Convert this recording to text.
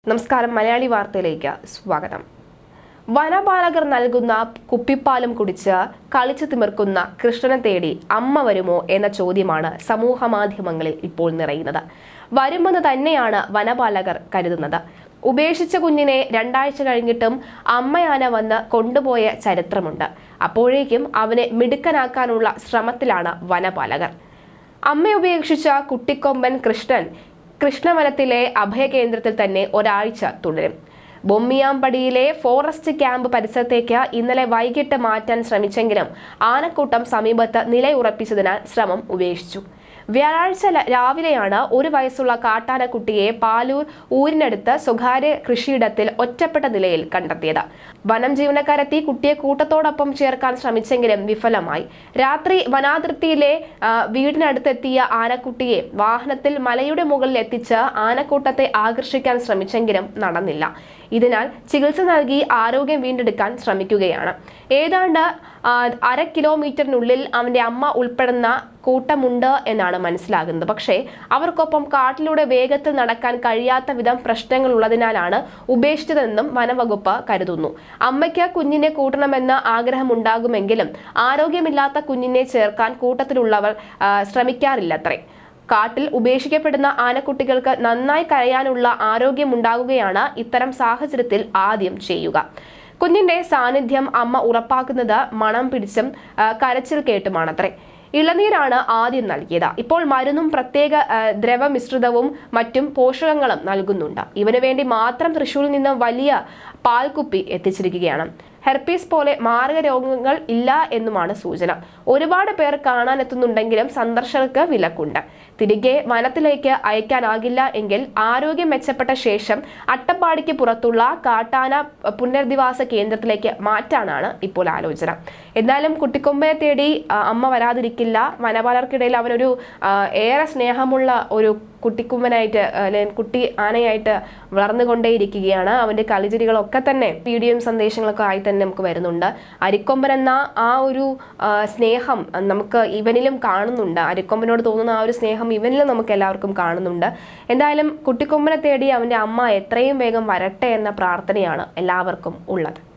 നമസ്കാരം മലയാളി വാർത്തയിലേക്ക് സ്വാഗതം വനപാലകർ നൽകുന്ന കുപ്പിപ്പാലും കുടിച്ച് കളിച്ചു തിമിർക്കുന്ന കൃഷ്ണനെ തേടി അമ്മ വരുമോ എന്ന ചോദ്യമാണ് സമൂഹ മാധ്യമങ്ങളിൽ ഇപ്പോൾ നിറയുന്നത് വരുമെന്ന് തന്നെയാണ് വനപാലകർ കരുതുന്നത് ഉപേക്ഷിച്ച കുഞ്ഞിനെ രണ്ടാഴ്ച കഴിഞ്ഞിട്ടും അമ്മയാന വന്ന് കൊണ്ടുപോയ ചരിത്രമുണ്ട് അപ്പോഴേക്കും അവനെ മിടുക്കനാക്കാനുള്ള ശ്രമത്തിലാണ് വനപാലകർ അമ്മ ഉപേക്ഷിച്ച കുട്ടിക്കൊമ്പൻ കൃഷ്ണൻ കൃഷ്ണവനത്തിലെ അഭയകേന്ദ്രത്തിൽ തന്നെ ഒരാഴ്ച തുടരും ബൊമ്മിയാമ്പടിയിലെ ഫോറസ്റ്റ് ക്യാമ്പ് പരിസരത്തേക്ക് ഇന്നലെ വൈകിട്ട് മാറ്റാൻ ശ്രമിച്ചെങ്കിലും ആനക്കൂട്ടം സമീപത്ത് നിലയുറപ്പിച്ചതിനാൽ ശ്രമം ഉപേക്ഷിച്ചു വ്യാഴാഴ്ച ല- രാവിലെയാണ് ഒരു വയസ്സുള്ള കാട്ടാനക്കുട്ടിയെ പാലൂർ ഊരിനടുത്ത് സ്വകാര്യ കൃഷിയിടത്തിൽ ഒറ്റപ്പെട്ട നിലയിൽ കണ്ടെത്തിയത് വനം ജീവനക്കാരെത്തി കുട്ടിയെ കൂട്ടത്തോടൊപ്പം ചേർക്കാൻ ശ്രമിച്ചെങ്കിലും വിഫലമായി രാത്രി വനാതിർത്തിയിലെ ആ, വീടിനടുത്തെത്തിയ ആനക്കുട്ടിയെ വാഹനത്തിൽ മലയുടെ മുകളിൽ എത്തിച്ച് ആനക്കൂട്ടത്തെ ആകർഷിക്കാൻ ശ്രമിച്ചെങ്കിലും നടന്നില്ല ഇതിനാൽ ചികിത്സ നൽകി ആരോഗ്യം വീണ്ടെടുക്കാൻ ശ്രമിക്കുകയാണ് ഏതാണ്ട് ആ, അര കിലോമീറ്ററിനുള്ളിൽ അവന്റെ അമ്മ ഉൾപ്പെടുന്ന കൂട്ടമുണ്ട് എന്നാണ് മനസ്സിലാകുന്നത് പക്ഷേ അവർക്കൊപ്പം കാട്ടിലൂടെ വേഗത്തിൽ നടക്കാൻ കഴിയാത്ത വിധം പ്രശ്നങ്ങൾ ഉള്ളതിനാലാണ് ഉപേക്ഷിച്ചതെന്നും വനവകുപ്പ് കരുതുന്നു അമ്മയ്ക്ക് കുഞ്ഞിനെ കൂട്ടണമെന്ന് ആഗ്രഹമുണ്ടാകുമെങ്കിലും ആരോഗ്യമില്ലാത്ത കുഞ്ഞിനെ ചേർക്കാൻ കൂട്ടത്തിലുള്ളവർ ആ, ശ്രമിക്കാറില്ലത്രേ കാട്ടിൽ ഉപേക്ഷിക്കപ്പെടുന്ന ആനക്കുട്ടികൾക്ക് നന്നായി കരയാനുള്ള ആരോഗ്യമുണ്ടാകുകയാണ് ഇത്തരം സാഹചര്യത്തിൽ ആദ്യം ചെയ്യുക കുഞ്ഞിന്റെ സാന്നിധ്യം അമ്മ ഉറപ്പാക്കുന്നത് മണം പിടിച്ചും ആ, കരച്ചിൽ കേട്ടുമാണത്രേ ഇളനീരാണ് ആദ്യം നൽകിയത് ഇപ്പോൾ മരുന്നും പ്രത്യേക ആ, ദ്രവമിശ്രിതവും മറ്റും പോഷകങ്ങളും നൽകുന്നുണ്ട് ഇവന് വേണ്ടി മാത്രം തൃശൂരിൽ നിന്ന് വലിയ പാൽക്കുപ്പി എത്തിച്ചിരിക്കുകയാണ് ഹെർപ്പീസ് പോലെ മാരക രോഗങ്ങൾ ഇല്ല എന്നുമാണ് സൂചന ഒരുപാട് പേർ കാണാനെത്തുന്നുണ്ടെങ്കിലും സന്ദർശകർക്ക് വിലക്കുണ്ട് തിരികെ വനത്തിലേക്ക് അയക്കാനാകില്ല എങ്കിൽ ആരോഗ്യം മെച്ചപ്പെട്ട ശേഷം അട്ടപ്പാടിക്ക് പുറത്തുള്ള കാട്ടാന പുനരധിവാസ കേന്ദ്രത്തിലേക്ക് മാറ്റാനാണ് ഇപ്പോൾ ആലോചന എന്നാലും കുട്ടിക്കൊമ്പനെ തേടി ആ, അമ്മ വരാതിരിക്കില്ല വനപാലർക്കിടയിൽ അവനൊരു ആ, ഏറെ സ്നേഹമുള്ള ഒരു കുട്ടിക്കുമ്പനായിട്ട് അല്ലെങ്കിൽ കുട്ടി ആനയായിട്ട് വളർന്നുകൊണ്ടേയിരിക്കുകയാണ് അവന്റെ കളിചിരികളൊക്കെ തന്നെ വീഡിയോയും സന്ദേശങ്ങളൊക്കെ ആയി തന്നെ നമുക്ക് വരുന്നുണ്ട് അരിക്കൊമ്പൻ എന്ന ആ ഒരു ആ, സ്നേഹം നമുക്ക് ഇവനിലും കാണുന്നുണ്ട് അരിക്കൊമ്പനോട് തോന്നുന്ന ആ ഒരു സ്നേഹം ഇവനിലും നമുക്ക് എല്ലാവർക്കും കാണുന്നുണ്ട് എന്തായാലും കുട്ടിക്കൊമ്പനെ തേടി അവന്റെ അമ്മ എത്രയും വേഗം വരട്ടെ എന്ന പ്രാർത്ഥനയാണ് എല്ലാവർക്കും ഉള്ളത്